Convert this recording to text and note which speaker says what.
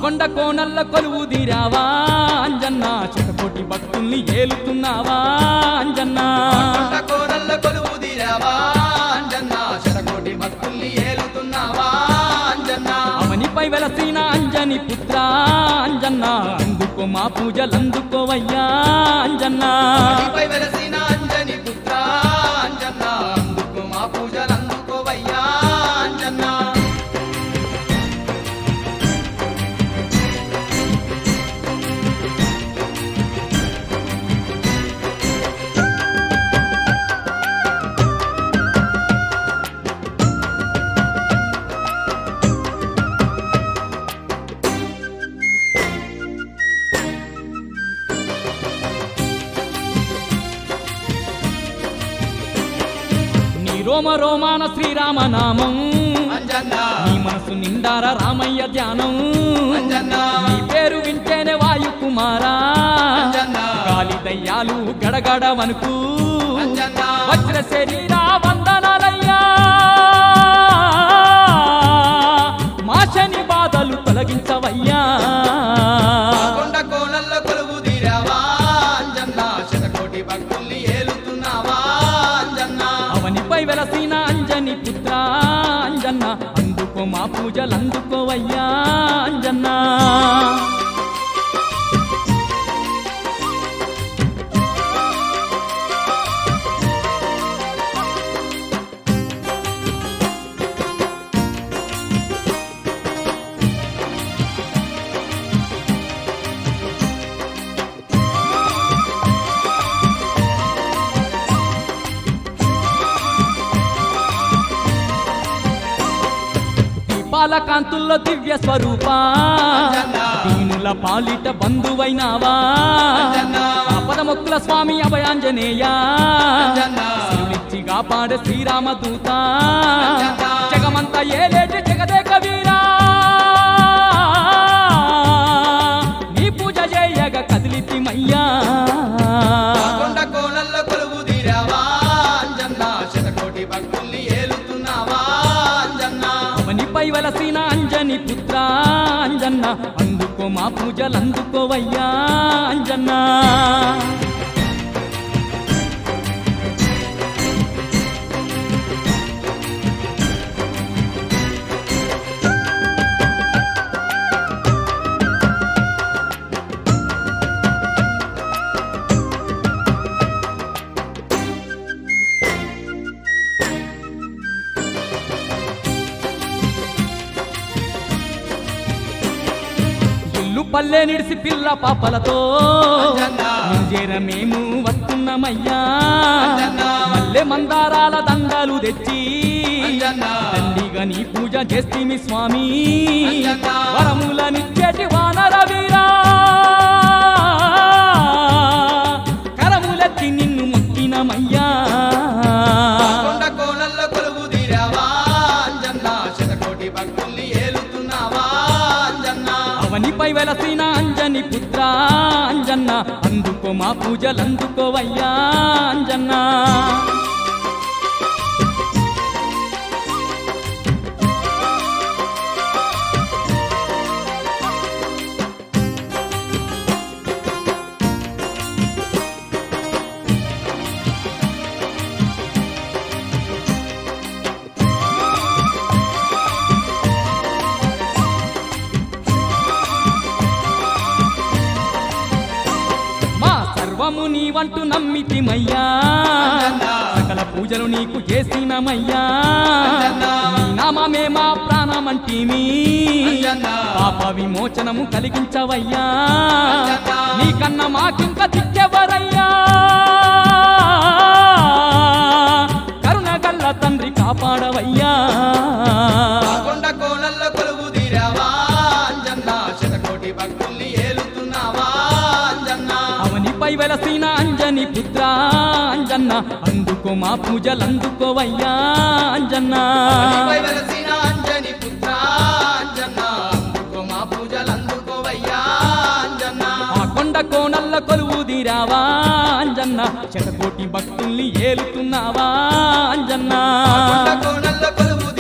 Speaker 1: కొండ కోనల్ల కొలువు తీరావా అంజన్న చిటకోటి భక్తుల్ని ఏలుతున్నావా అంజన్న
Speaker 2: కొండ కోరల్ల కొలువు తీరావా అంజన్న శతకోటి భక్తుల్ని ఏలుతున్నావా అంజన్న
Speaker 1: అవనిపై వెలసిన అంజని పుత్ర అంజన్న అందుకో మా పూజలందుకోవయ్యా అంజన్న
Speaker 2: నీపై వెలసిన అంజని పుత్ర అంజన్న అందుకు మా పూజలు అందుకోవయ్యా అంజన్న
Speaker 1: నీ రోమ రోమాన శ్రీరామనామం
Speaker 2: అంజన్న
Speaker 1: నీ మనసు నిండార రామయ్య ధ్యానం
Speaker 2: అంజన్న
Speaker 1: నీ పేరు వింటేనే వాయు కుమారా
Speaker 2: అంజన్న
Speaker 1: గాలి దయ్యాలు గడగడ వనుకు
Speaker 2: అంజన్న
Speaker 1: వజ్ర శరీరా వందనాలయ్యా మా శని బాధలు తొలగించవయ్యా
Speaker 2: కొండ కోనల్ల కొలువు తీరావా అంజన్న శతకోటి భక్తుల్ని ఏలుతున్నావా అంజన్న
Speaker 1: అవనిపై వెలసిన అంజని పుత్ర అంజన్న అందుకో మా పూజలు అందుకోవయ్యా అంజన్న దీపాల కాంతుల్లో దివ్య స్వరూప
Speaker 2: అంజన్న.
Speaker 1: దీనుల పాలిట బంధువైనావా
Speaker 2: అంజన్న.
Speaker 1: పదముక్కుల స్వామి అభయాంజనేయ
Speaker 2: అంజన్న.
Speaker 1: శివునిచ్చి కాపాడే శ్రీరామ దూత
Speaker 2: అంజన్న.
Speaker 1: జగమంతా ఏలేటి జగదేక వీరా నీ పూజ చేయగ కదిలితిమయ్యా
Speaker 2: కొండ కోనల్ల కొలువు తీరావా అంజన్న శతకోటి భక్తుల్ని ఏలుతున్నావా అంజన్న
Speaker 1: అవనిపై వలసిన అంజని పుత్ర అంజన్న అందుకో మా పూజలు అందుకోవయ్యా అంజన్న ఇల్లు పల్లె నిడిసి పిల్ల పాపలతో
Speaker 2: అంజన్న.
Speaker 1: నిజేర మేము వస్తున్నామయ్యా
Speaker 2: అంజన్న.
Speaker 1: మల్లె మందారాల దండాలు తెచ్చి
Speaker 2: అంజన్న.
Speaker 1: తండ్రిగా నీ పూజ చేస్తేమి స్వామి
Speaker 2: అంజన్న.
Speaker 1: వరములనిచ్చేటి వానర వీరా కరములెత్తి నిన్ను మొక్కినమయ్యా
Speaker 2: కొండ కోనల్ల కొలువు తీరావా అంజన్న శతకోటి భక్తుల్ని ఏలుతున్నావా అంజన్న
Speaker 1: అవనిపై వెలసిన అంజని పుత్ర అంజన్న అందుకో మా పూజలు అందుకోవయ్యా అంజన్న మా సర్వము నీవంటూ నమ్మితిమయ్యా
Speaker 2: అంజన్న.
Speaker 1: సకల పూజలు నీకు చేసినమయ్యా
Speaker 2: అంజన్న.
Speaker 1: నీ నామమే మా ప్రాణమంటిమి
Speaker 2: అంజన్న.
Speaker 1: పాప విమోచనము కలిగించవయ్యా
Speaker 2: అంజన్న.
Speaker 1: నీకన్న మాకింక దిక్కెవరయ్యా కరుణగల్ల తండ్రి కాపాడవయ్యా
Speaker 2: కొండ కోనల్ల కొలువు తీరావా అంజన్న శతకోటి భక్తుల్ని ఏలుతున్నావా అంజన్న
Speaker 1: అవనిపై వెలసిన అంజని పుత్ర అంజన్న అందుకో మా పూజలు అందుకోవయ్యా అంజన్న
Speaker 2: నీపై వెలసిన అంజని పుత్ర అంజన్న అందుకో మా పూజలు అందుకోవయ్యా అంజన్న
Speaker 1: ఆ కొండ కోనల్ల కొలువు తీరావా అంజన్న శతకోటి భక్తుల్ని ఏలుతున్నావా అంజన్న
Speaker 2: కొండ కోనల్ల కొలువు